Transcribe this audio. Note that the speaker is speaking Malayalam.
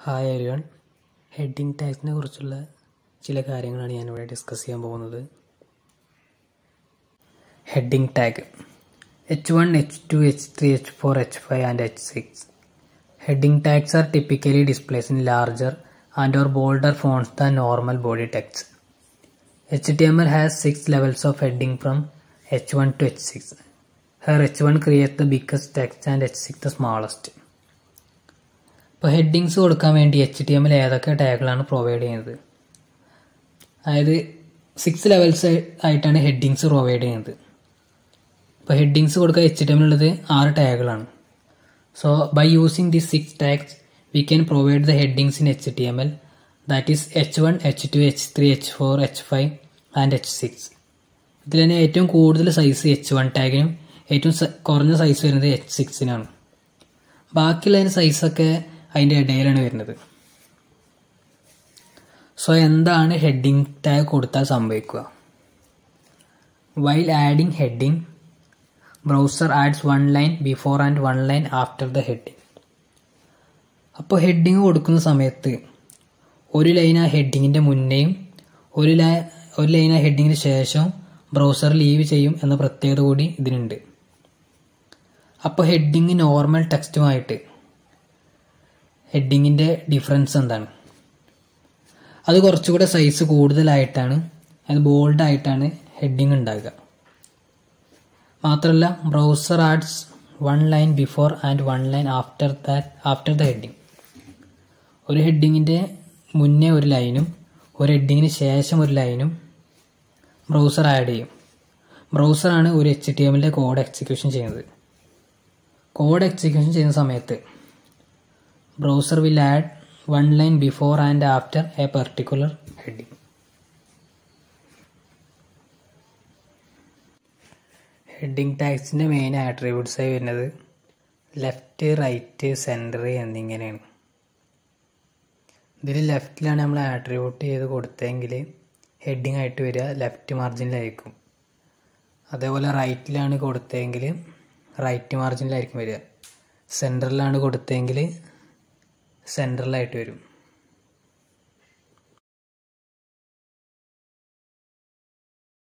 ഹായ് എവരിവൺ ഹെഡിങ് ടാഗ്സിനെ കുറിച്ചുള്ള ചില കാര്യങ്ങളാണ് ഞാനിവിടെ ഡിസ്കസ് ചെയ്യാൻ പോകുന്നത് heading tag H one H two H three H four H five and H six heading tags are typically displays in larger and or bolder fonts the normal body text H T M L has six levels of heading from H one to H six here H one create the biggest text and H six the smallest ഇപ്പോൾ ഹെഡിങ്സ് കൊടുക്കാൻ വേണ്ടി എച്ച് ടി എമ്മിൽ ഏതൊക്കെ ടാഗുകളാണ് പ്രൊവൈഡ് ചെയ്യുന്നത് അതായത് സിക്സ് ലെവൽസ് ആയിട്ടാണ് ഹെഡിങ്സ് പ്രൊവൈഡ് ചെയ്യുന്നത് ഇപ്പോൾ ഹെഡിങ്സ് കൊടുക്കാൻ എച്ച് ടി എമ്മിലുള്ളത് ആറ് ടാഗുകളാണ് so by using the six tags we can provide the headings in H T M L that is H one H two H three H four H five and H six ഇതിൽ തന്നെ ഏറ്റവും കൂടുതൽ സൈസ് എച്ച് വൺ ടാഗിനും ഏറ്റവും കുറഞ്ഞ സൈസ് വരുന്നത് എച്ച് സിക്സിനാണ് ബാക്കിയുള്ളതിന് സൈസൊക്കെ അതിൻ്റെ ഇടയിലാണ് വരുന്നത് സോ എന്താണ് ഹെഡിങ് ടാഗ് കൊടുത്താൽ സംഭവിക്കുക while adding heading browser adds one line before and one line after the heading അപ്പോൾ ഹെഡിങ് കൊടുക്കുന്ന സമയത്ത് ഒരു ലൈൻ ആ ഹെഡിങ്ങിൻ്റെ മുന്നേയും ഒരു ലൈ ഒരു ലൈൻ ആ ഹെഡിങ്ങിന് ശേഷം ബ്രൗസർ ലീവ് ചെയ്യും എന്ന പ്രത്യേകത കൂടി ഇതിനുണ്ട് അപ്പോൾ ഹെഡിങ് നോർമൽ ടെക്സ്റ്റുമായിട്ട് ഹെഡിങ്ങിൻ്റെ ഡിഫറൻസ് എന്താണ് അത് കുറച്ചുകൂടെ സൈസ് കൂടുതലായിട്ടാണ് അത് ബോൾഡായിട്ടാണ് ഹെഡിങ് ഉണ്ടാകുക മാത്രമല്ല browser adds one line before and one line after that after the heading ഒരു ഹെഡിങ്ങിൻ്റെ മുന്നേ ഒരു ലൈനും ഒരു ഹെഡിങ്ങിന് ശേഷം ഒരു ലൈനും ബ്രൗസർ ആഡ് ചെയ്യും ബ്രൗസറാണ് ഒരു എച്ച് ടി എമ്മിൻ്റെ കോഡ് എക്സിക്യൂഷൻ ചെയ്യുന്നത് കോഡ് എക്സിക്യൂഷൻ ചെയ്യുന്ന സമയത്ത് browser will add one line before and after a particular heading. Heading ടാഗ്സിൻ്റെ main attributes ആയി വരുന്നത് ലെഫ്റ്റ് റൈറ്റ് സെൻറ്റർ എന്നിങ്ങനെയാണ് ഇതിൽ ലെഫ്റ്റിലാണ് നമ്മൾ ആട്രിബ്യൂട്ട് ചെയ്ത് കൊടുത്തതെങ്കിൽ ഹെഡിങ് ആയിട്ട് വരിക ലെഫ്റ്റ് മാർജിനിലായിരിക്കും അതേപോലെ റൈറ്റിലാണ് കൊടുത്തതെങ്കിൽ റൈറ്റ് മാർജിനിലായിരിക്കും വരിക സെൻറ്ററിലാണ് കൊടുത്തതെങ്കിൽ സെൻട്രലായിട്ട് വരും